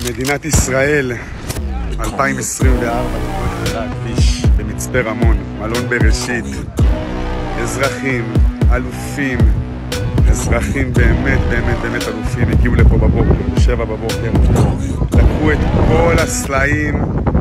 מדינת ישראל, 2024, נקודה הכביש במצפה רמון, מלון בראשית, אזרחים, אלופים, אזרחים באמת באמת באמת אלופים, הגיעו לפה בבוקר, בשבע בבוקר, לקחו את כל הסלעים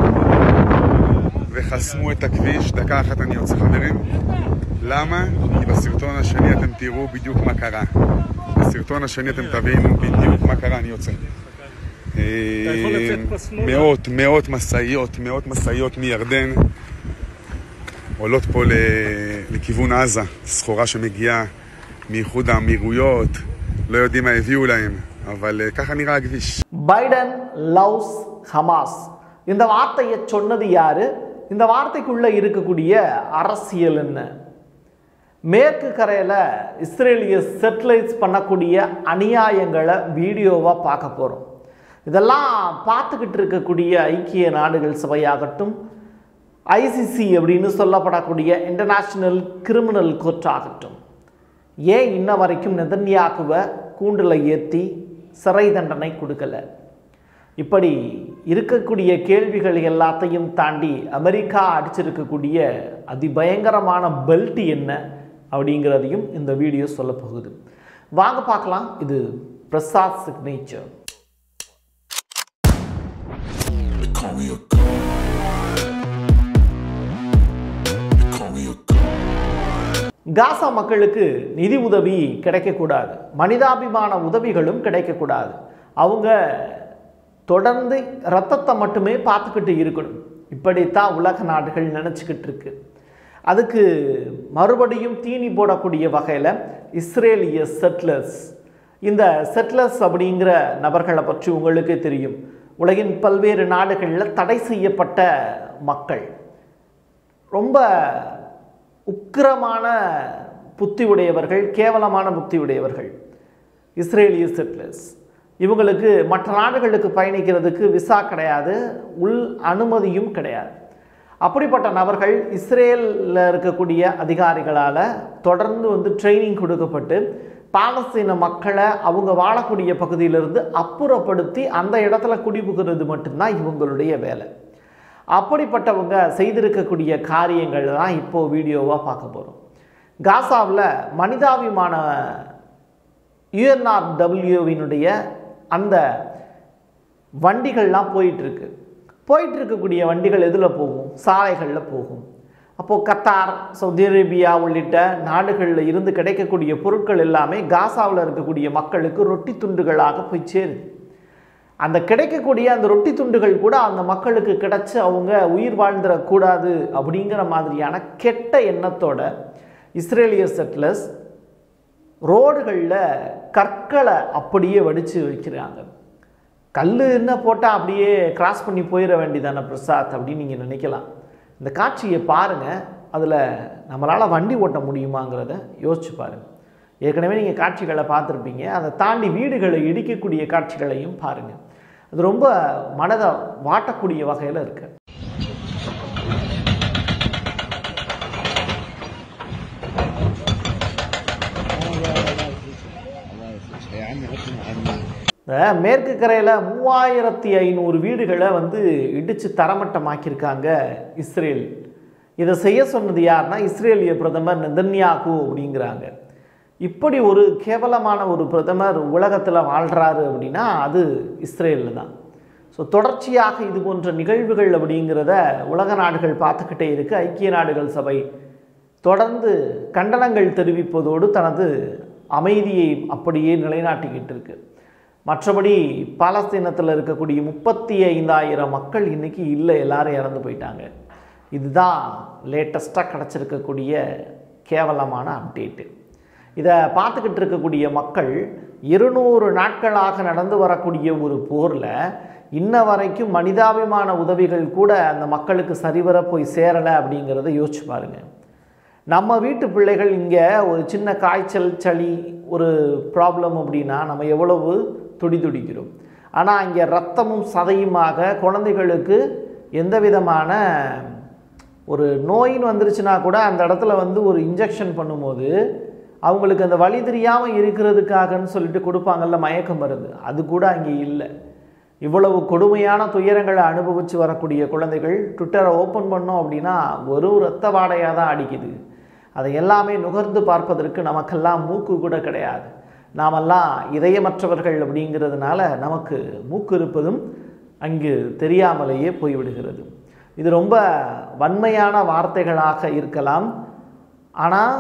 וחסמו את הכביש, דקה אחת אני יוצא חברים. למה? כי בסרטון השני אתם תראו בדיוק מה קרה. בסרטון השני אתם תבינו בדיוק מה קרה, אני יוצא. יכול לצאת פה שמאלה. מאות, מאות משאיות, מאות משאיות מירדן עולות פה ל- לכיוון עזה, סחורה שמגיעה מאיחוד האמירויות, לא יודעים מה הביאו להם, אבל אה, ככה נראה הכביש. Biden loves Hamas இந்த வார்த்தையை சொன்னது யாரு இந்த வார்த்தைக்குள்ள இருக்கக்கூடிய அரசியல் என்ன மேற்கு கரையில் இஸ்ரேலிய செட்டிலைட்ஸ் பண்ணக்கூடிய அநியாயங்களை வீடியோவாக பார்க்க போகிறோம் இதெல்லாம் பார்த்துக்கிட்டு இருக்கக்கூடிய ஐக்கிய நாடுகள் சபையாகட்டும் ஐசிசி அப்படின்னு சொல்லப்படக்கூடிய இன்டர்நேஷ்னல் கிரிமினல் கோர்ட் ஆகட்டும் ஏன் இன்ன வரைக்கும் நெதன்யாகுவை கூண்டில் ஏற்றி சிறை தண்டனை கொடுக்கல இப்படி இருக்கக்கூடிய கேள்விகள் எல்லாத்தையும் தாண்டி அமெரிக்கா அடிச்சிருக்கக்கூடிய அதிபயங்கரமான பெல்ட் என்ன அப்படிங்கிறதையும் இந்த வீடியோ சொல்ல போகுது வாங்க பார்க்கலாம் இது Prasad signature They call me a god. They call me a god. Gaza மக்களுக்கு நிதி உதவி கிடைக்கக்கூடாது மனிதாபிமான உதவிகளும் கிடைக்கக்கூடாது அவங்க தொடர்ந்து ரத்தத்தை மட்டுமே பார்த்துக்கிட்டு இருக்கணும் இப்படித்தான் உலக நாடுகள் நினச்சிக்கிட்டு இருக்கு அதுக்கு மறுபடியும் தீனி போடக்கூடிய வகையில் இஸ்ரேலிய செட்லர்ஸ் இந்த செட்லர்ஸ் அப்படிங்கிற நபர்களை பற்றி உங்களுக்கு தெரியும் உலகின் பல்வேறு நாடுகளில் தடை செய்யப்பட்ட மக்கள் ரொம்ப உக்கிரமான புத்தி உடையவர்கள் கேவலமான புத்தி உடையவர்கள் இஸ்ரேலிய செட்டிலர்ஸ் இவங்களுக்கு மற்ற நாடுகளுக்கு பயணிக்கிறதுக்கு விசா கிடையாது உள் அனுமதியும் கிடையாது அப்படிப்பட்ட நபர்கள் இஸ்ரேலில் இருக்கக்கூடிய அதிகாரிகளால் தொடர்ந்து வந்து ட்ரைனிங் கொடுக்கப்பட்டு பாலஸ்தீன மக்களை அவங்க வாழக்கூடிய பகுதியிலிருந்து அப்புறப்படுத்தி அந்த இடத்துல குடிபுகிறது மட்டும்தான் இவங்களுடைய வேலை அப்படிப்பட்டவங்க செய்திருக்கக்கூடிய காரியங்கள் தான் இப்போ வீடியோவாக பார்க்க போகிறோம் காசாவில் மனிதாபிமான யுஎன்ஆர்டபிள்யூவினுடைய அந்த வண்டிகள்லாம் போயிட்டுருக்கு போயிட்டு இருக்கக்கூடிய வண்டிகள் எதில் போகும் சாலைகளில் போகும் அப்போது கத்தார் சவுதி அரேபியா உள்ளிட்ட நாடுகளில் இருந்து கிடைக்கக்கூடிய பொருட்கள் எல்லாமே காசாவில் இருக்கக்கூடிய மக்களுக்கு ரொட்டி துண்டுகளாக போய் சேருது அந்த கிடைக்கக்கூடிய அந்த ரொட்டி துண்டுகள் கூட அந்த மக்களுக்கு கிடைச்சு அவங்க உயிர் வாழ்ந்துடக்கூடாது அப்படிங்கிற மாதிரியான கெட்ட எண்ணத்தோட இஸ்ரேலிய செட்டிலர்ஸ் ரோடுகளில் கற்களை அப்படியே வடித்து வைக்கிறாங்க கல் என்ன போட்டால் அப்படியே கிராஸ் பண்ணி போயிட வேண்டியதானே பிரசாத் அப்படின்னு நீங்கள் நினைக்கலாம் இந்த காட்சியை பாருங்கள் அதில் நம்மளால் வண்டி ஓட்ட முடியுமாங்கிறத யோசிச்சு பாருங்கள் ஏற்கனவே நீங்கள் காட்சிகளை பார்த்துருப்பீங்க அதை தாண்டி வீடுகளை இடிக்கக்கூடிய காட்சிகளையும் பாருங்கள் அது ரொம்ப மனதை வாட்டக்கூடிய வகையில் இருக்கு இந்த மேற்கு கரையில் மூவாயிரத்தி ஐநூறு வீடுகளை வந்து இடித்து தரமட்டமாக்கியிருக்காங்க இஸ்ரேல் இதை செய்ய சொன்னது யாருன்னா இஸ்ரேலிய பிரதமர் நெதன்யாகு அப்படிங்கிறாங்க இப்படி ஒரு கேவலமான ஒரு பிரதமர் உலகத்தில் வாழ்கிறாரு அப்படின்னா அது இஸ்ரேலில் தான் ஸோ தொடர்ச்சியாக இது போன்ற நிகழ்வுகள் அப்படிங்கிறத உலக நாடுகள் பார்த்துக்கிட்டே இருக்கு ஐக்கிய நாடுகள் சபை தொடர்ந்து கண்டனங்கள் தெரிவிப்பதோடு தனது அமைதியை அப்படியே நிலைநாட்டிக்கிட்டு இருக்கு மற்றபடி பாலஸ்தீனத்தில் இருக்கக்கூடிய முப்பத்தி ஐந்தாயிரம் மக்கள் இன்றைக்கி இல்லை எல்லாரும் இறந்து போயிட்டாங்க இதுதான் லேட்டஸ்ட்டாக கிடச்சிருக்கக்கூடிய கேவலமான அப்டேட்டு இதை பார்த்துக்கிட்டு இருக்கக்கூடிய மக்கள் இருநூறு நாட்களாக நடந்து வரக்கூடிய ஒரு போரில் இன்ன வரைக்கும் மனிதாபிமான உதவிகள் கூட அந்த மக்களுக்கு சரிவர போய் சேரலை அப்படிங்கிறத யோசிச்சு பாருங்கள் நம்ம வீட்டு பிள்ளைகள் இங்கே ஒரு சின்ன காய்ச்சல் சளி ஒரு ப்ராப்ளம் அப்படின்னா நம்ம எவ்வளவு துடி துடிக்கிறோம் ஆனால் இங்கே ரத்தமும் சதையுமாக குழந்தைகளுக்கு எந்த விதமான ஒரு நோயின்னு வந்துருச்சுன்னா கூட அந்த இடத்துல வந்து ஒரு இன்ஜெக்ஷன் பண்ணும்போது அவங்களுக்கு அந்த வழி தெரியாமல் இருக்கிறதுக்காகன்னு சொல்லிட்டு கொடுப்பாங்கல்ல மயக்க மருந்து அது கூட அங்கே இல்லை இவ்வளவு கொடுமையான துயரங்களை அனுபவித்து வரக்கூடிய குழந்தைகள் ட்விட்டரை ஓப்பன் பண்ணோம் அப்படின்னா வெறும் ரத்த வாடையாக தான் அடிக்குது அதை எல்லாமே நுகர்ந்து பார்ப்பதற்கு நமக்கெல்லாம் மூக்கு கூட கிடையாது நாமெல்லாம் இதயமற்றவர்கள் அப்படிங்கிறதுனால நமக்கு மூக்கு இருப்பதும் அங்கு தெரியாமலேயே போய்விடுகிறது இது ரொம்ப வன்மையான வார்த்தைகளாக இருக்கலாம் ஆனால்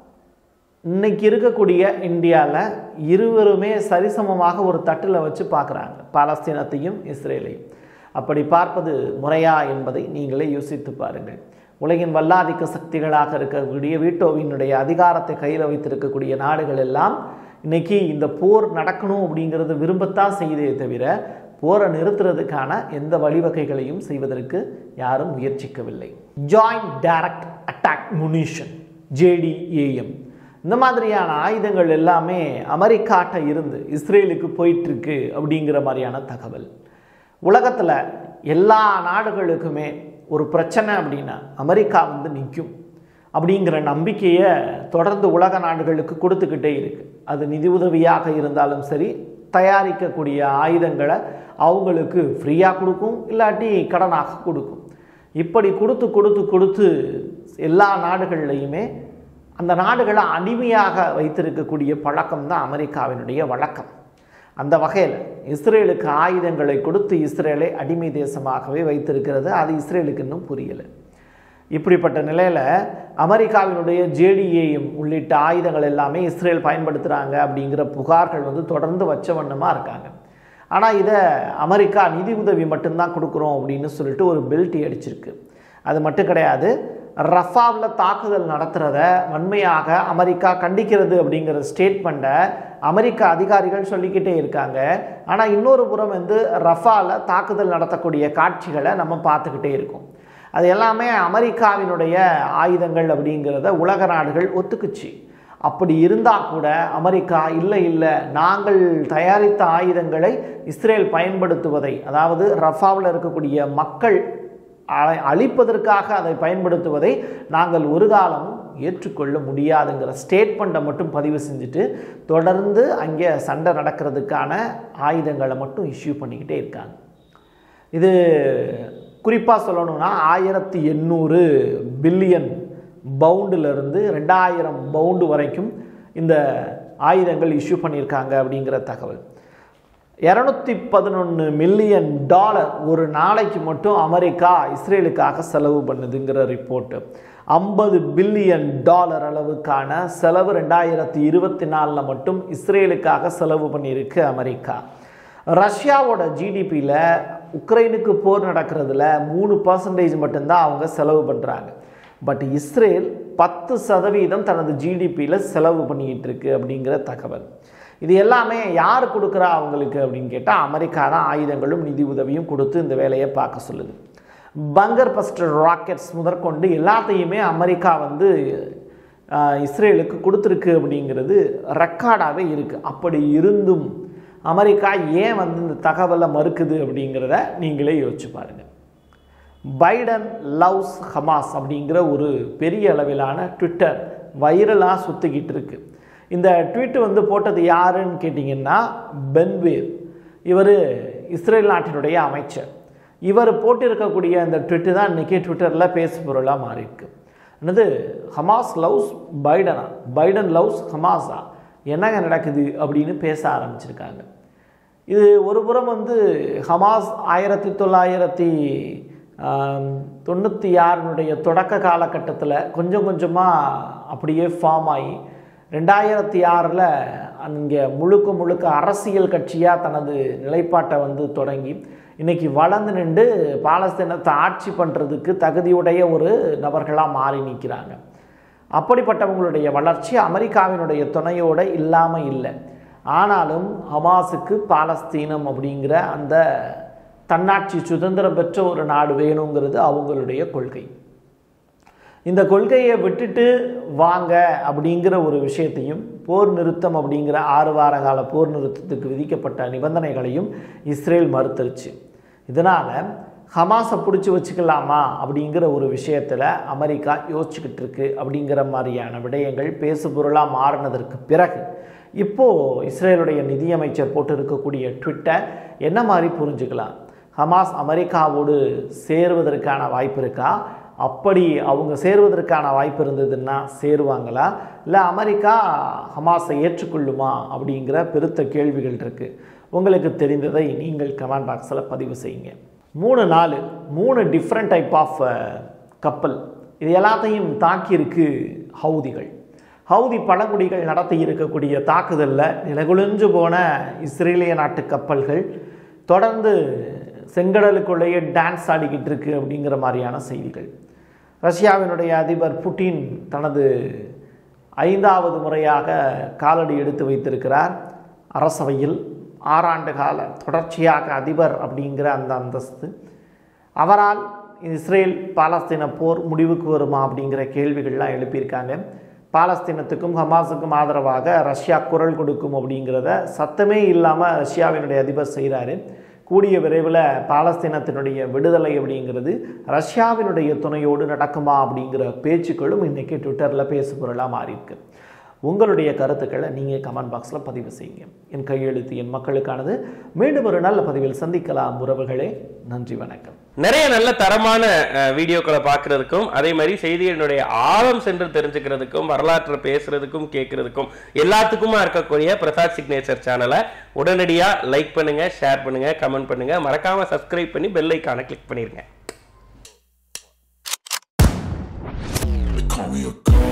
இன்னைக்கு இருக்கக்கூடிய இந்தியாவில் இருவருமே சரிசமமாக ஒரு தட்டில் வச்சு பார்க்குறாங்க பாலஸ்தீனத்தையும் இஸ்ரேலையும் அப்படி பார்ப்பது முறையா என்பதை நீங்களே யோசித்து பாருங்கள் உலகின் வல்லாதிக்க சக்திகளாக இருக்கக்கூடிய வீட்டோவினுடைய அதிகாரத்தை கையில் வைத்திருக்கக்கூடிய நாடுகள் எல்லாம் இன்னைக்கு இந்த போர் நடக்கணும் அப்படிங்கிறது விரும்பத்தான் செய்தே தவிர போரை நிறுத்துறதுக்கான எந்த வழிவகைகளையும் செய்வதற்கு யாரும் முயற்சிக்கவில்லை joint direct attack munition JDAM இந்த மாதிரியான ஆயுதங்கள் எல்லாமே அமெரிக்காட்ட இருந்து இஸ்ரேலுக்கு போயிட்டுருக்கு அப்படிங்கிற மாதிரியான தகவல் உலகத்தில் எல்லா நாடுகளுக்குமே ஒரு பிரச்சனை அப்படின்னா அமெரிக்கா வந்து நிற்கும் அப்படிங்கிற நம்பிக்கையை தொடர்ந்து உலக நாடுகளுக்கு கொடுத்துக்கிட்டே இருக்கு அது நிதி உதவியாக இருந்தாலும் சரி தயாரிக்கக்கூடிய ஆயுதங்களை அவங்களுக்கு ஃப்ரீயாக கொடுக்கும் இல்லாட்டி கடனாக கொடுக்கும் இப்படி கொடுத்து கொடுத்து கொடுத்து எல்லா நாடுகள்லையுமே அந்த நாடுகளை அடிமையாக வைத்திருக்கக்கூடிய பழக்கம் தான் அமெரிக்காவினுடைய வழக்கம் அந்த வகையில் இஸ்ரேலுக்கு ஆயுதங்களை கொடுத்து இஸ்ரேலை அடிமை தேசமாகவே வைத்திருக்கிறது அது இஸ்ரேலுக்கு இன்னும் புரியலை இப்படிப்பட்ட நிலையில் அமெரிக்காவினுடைய ஜேடிஏயும் உள்ளிட்ட ஆயுதங்கள் எல்லாமே இஸ்ரேல் பயன்படுத்துகிறாங்க அப்படிங்கிற புகார்கள் வந்து தொடர்ந்து வச்ச வண்ணமாக இருக்காங்க ஆனால் இதை அமெரிக்கா நிதி உதவி மட்டும்தான் கொடுக்குறோம் அப்படின்னு சொல்லிட்டு ஒரு பெல்ட்டி அடிச்சிருக்கு அது மட்டும் கிடையாது ரஃபாவில் தாக்குதல் நடத்துகிறத வன்மையாக அமெரிக்கா கண்டிக்கிறது அப்படிங்கிற ஸ்டேட்மெண்ட்டை அமெரிக்க அதிகாரிகள் சொல்லிக்கிட்டே இருக்காங்க ஆனால் இன்னொரு புறம் வந்து ரஃபாவில் தாக்குதல் நடத்தக்கூடிய காட்சிகளை நம்ம பார்த்துக்கிட்டே இருக்கோம் அது எல்லாமே அமெரிக்காவினுடைய ஆயுதங்கள் அப்படிங்கிறத உலக நாடுகள் ஒத்துக்குச்சு அப்படி இருந்தால் கூட அமெரிக்கா இல்லை இல்லை நாங்கள் தயாரித்த ஆயுதங்களை இஸ்ரேல் பயன்படுத்துவதை அதாவது ரஃபாவில் இருக்கக்கூடிய மக்கள் அ- அழிப்பதற்காக அதை பயன்படுத்துவதை நாங்கள் ஒரு காலம் ஏற்றுக்கொள்ள முடியாதுங்கிற ஸ்டேட்மெண்ட்டை மட்டும் பதிவு செஞ்சுட்டு தொடர்ந்து அங்கே சண்டை நடக்கிறதுக்கான ஆயுதங்களை மட்டும் இஷ்யூ பண்ணிக்கிட்டே இருக்காங்க இது குறிப்பாக சொல்லணும்னா ஆயிரத்தி எண்ணூறு பில்லியன் பவுண்டிலிருந்து ரெண்டாயிரம் பவுண்டு வரைக்கும் இந்த ஆயுதங்கள் இஷ்யூ பண்ணியிருக்காங்க அப்படிங்கிற தகவல் இரநூத்தி பதினொன்று மில்லியன் டாலர் ஒரு நாளைக்கு மட்டும் அமெரிக்கா இஸ்ரேலுக்காக செலவு பண்ணுதுங்கிற ரிப்போர்ட்டு ஐம்பது பில்லியன் டாலர் அளவுக்கான செலவு ரெண்டாயிரத்தி இருபத்தி நாலில் மட்டும் இஸ்ரேலுக்காக செலவு பண்ணியிருக்கு அமெரிக்கா ரஷ்யாவோட ஜிடிபியில் உக்ரைனுக்கு போர் நடக்கிறதுல மூணு பர்சன்டேஜ் மட்டும்தான் அவங்க செலவு பண்ணுறாங்க பட் இஸ்ரேல் பத்து சதவீதம் தனது ஜிடிபியில் செலவு பண்ணிக்கிட்டு இருக்கு அப்படிங்கிற தகவல் இது எல்லாமே யார் கொடுக்குறா அவங்களுக்கு அப்படின்னு கேட்டால் அமெரிக்கா தான் ஆயுதங்களும் நிதி உதவியும் கொடுத்து இந்த வேலையை பார்க்க சொல்லுது பங்கர் பஸ்டர் ராக்கெட்ஸ் முதற்கொண்டு எல்லாத்தையுமே அமெரிக்கா வந்து ஆஹ், இஸ்ரேலுக்கு கொடுத்துருக்கு அப்படிங்கிறது ரெக்கார்டாகவே இருக்குது அப்படி இருந்தும் அமெரிக்கா ஏன் வந்து இந்த தகவலை மறுக்குது அப்படிங்கிறத நீங்களே யோசிச்சு பாருங்கள் பைடன் லவ்ஸ் ஹமாஸ் அப்படிங்கிற ஒரு பெரிய அளவிலான ட்விட்டர் வைரலாக சுற்றிக்கிட்டு இருக்கு இந்த ட்வீட் வந்து போட்டது யாருன்னு கேட்டிங்கன்னா பென்வீர் இவர் இஸ்ரேல் நாட்டினுடைய அமைச்சர் இவர் போட்டிருக்கக்கூடிய இந்த ட்விட்டு தான் இன்றைக்கி ட்விட்டரில் பேசு பொருளாக மாறியிருக்கு என்னது ஹமாஸ் லவ்ஸ் பைடனா பைடன் லவ்ஸ் ஹமாஸா என்னங்க நடக்குது அப்படின்னு பேச ஆரம்பிச்சிருக்காங்க இது ஒரு புறம் வந்து ஹமாஸ் ஆயிரத்தி தொள்ளாயிரத்தி ஆம், தொண்ணூற்றி ஆறினுடைய தொடக்க காலகட்டத்தில் கொஞ்சம் கொஞ்சமாக அப்படியே ஃபார்ம் ஆகி ரெண்டாயிரத்தி ஆறில் அங்கே முழுக்க முழுக்க அரசியல் கட்சியாக தனது நிலைப்பாட்டை வந்து தொடங்கி இன்னைக்கு வளர்ந்து நின்று பாலஸ்தீனத்தை ஆட்சி பண்ணுறதுக்கு தகுதியுடைய ஒரு நபர்களாக மாறி நிற்கிறாங்க அப்படிப்பட்டவங்களுடைய வளர்ச்சி அமெரிக்காவினுடைய துணையோடு இல்லாமல் இல்லை ஆனாலும் ஹமாஸுக்கு பாலஸ்தீனம் அப்படிங்கிற அந்த தன்னாட்சி சுதந்திரம் பெற்ற ஒரு நாடு வேணுங்கிறது அவங்களுடைய கொள்கை இந்த கொள்கையை விட்டுட்டு வாங்க அப்படிங்கிற ஒரு விஷயத்தையும் போர் நிறுத்தம் அப்படிங்கிற ஆறு வார கால போர் நிறுத்தத்துக்கு விதிக்கப்பட்ட நிபந்தனைகளையும் இஸ்ரேல் மறுத்துருச்சு இதனால் ஹமாஸை பிடிச்சி வச்சுக்கலாமா அப்படிங்கிற ஒரு விஷயத்தில் அமெரிக்கா யோசிச்சுக்கிட்டு இருக்கு அப்படிங்கிற மாதிரியான விடயங்கள் பேசு பொருளாக மாறினதற்கு பிறகு இப்போது இஸ்ரேலுடைய நிதியமைச்சர் போட்டு இருக்கக்கூடிய ட்விட்டை என்ன மாதிரி புரிஞ்சுக்கலாம் ஹமாஸ் அமெரிக்காவோடு சேருவதற்கான வாய்ப்பு இருக்கா அப்படி அவங்க சேருவதற்கான வாய்ப்பு இருந்ததுன்னா சேருவாங்களா இல்லை அமெரிக்கா ஹமாஸை ஏற்றுக்கொள்ளுமா அப்படிங்கிற பெருத்த கேள்விகள் இருக்குது உங்களுக்கு தெரிந்ததை நீங்கள் கமெண்ட் பாக்ஸில் பதிவு செய்யுங்க மூணு நாலு மூணு டிஃப்ரெண்ட் டைப் ஆஃப் கப்பல் இது எல்லாத்தையும் தாக்கியிருக்கு ஹவுதிகள் ஹவுதி பழங்குடிகள் நடத்தி இருக்கக்கூடிய தாக்குதலில் நிலகுலிஞ்சு போன இஸ்ரேலிய நாட்டு கப்பல்கள் தொடர்ந்து செங்கடலுக்குள்ளேயே டான்ஸ் ஆடிக்கிட்டு இருக்கு அப்படிங்கிற மாதிரியான செய்திகள் ரஷ்யாவினுடைய அதிபர் புட்டின் தனது ஐந்தாவது முறையாக காலடி எடுத்து வைத்திருக்கிறார் அரசவையில் ஆறாண்டு கால தொடர்ச்சியாக அதிபர் அப்படிங்கிற அந்த அந்தஸ்து அவரால் இஸ்ரேல் பாலஸ்தீன போர் முடிவுக்கு வருமா அப்படிங்கிற கேள்விகள்லாம் எழுப்பியிருக்காங்க பாலஸ்தீனத்துக்கும் ஹமாஸுக்கும் ஆதரவாக ரஷ்யா குரல் கொடுக்கும் அப்படிங்கிறத சத்தமே இல்லாமல் ரஷ்யாவினுடைய அதிபர் செய்கிறாரு கூடிய விரைவில் பாலஸ்தீனத்தினுடைய விடுதலை அப்படிங்கிறது ரஷ்யாவினுடைய துணையோடு நடக்குமா அப்படிங்கிற பேச்சுக்களும் இன்றைக்கி ட்விட்டரில் பேசு பொருளாக மாறியிருக்கு உங்களுடைய கருத்துக்களை நீங்கள் கமெண்ட் பாக்ஸில் பதிவு செய்யுங்க என் கையெழுத்து என் மக்களுக்கானது மீண்டும் ஒரு நல்ல பதிவில் சந்திக்கலாம் உறவுகளே நன்றி வணக்கம் நிறைய நல்ல தரமான அஹ், வீடியோக்களை பார்க்கறதுக்கும் அதே மாதிரி செய்திகளினுடைய ஆழம் சென்று தெரிஞ்சுக்கிறதுக்கும் வரலாற்றை பேசுறதுக்கும் கேட்கறதுக்கும் எல்லாத்துக்குமா இருக்கக்கூடிய பிரசாத் சிக்னேச்சர் சேனலை உடனடியா லைக் பண்ணுங்க ஷேர் பண்ணுங்க கமெண்ட் பண்ணுங்க மறக்காம சப்ஸ்கிரைப் பண்ணி பெல் ஐக்கானை கிளிக் பண்ணிருங்க They call me a god.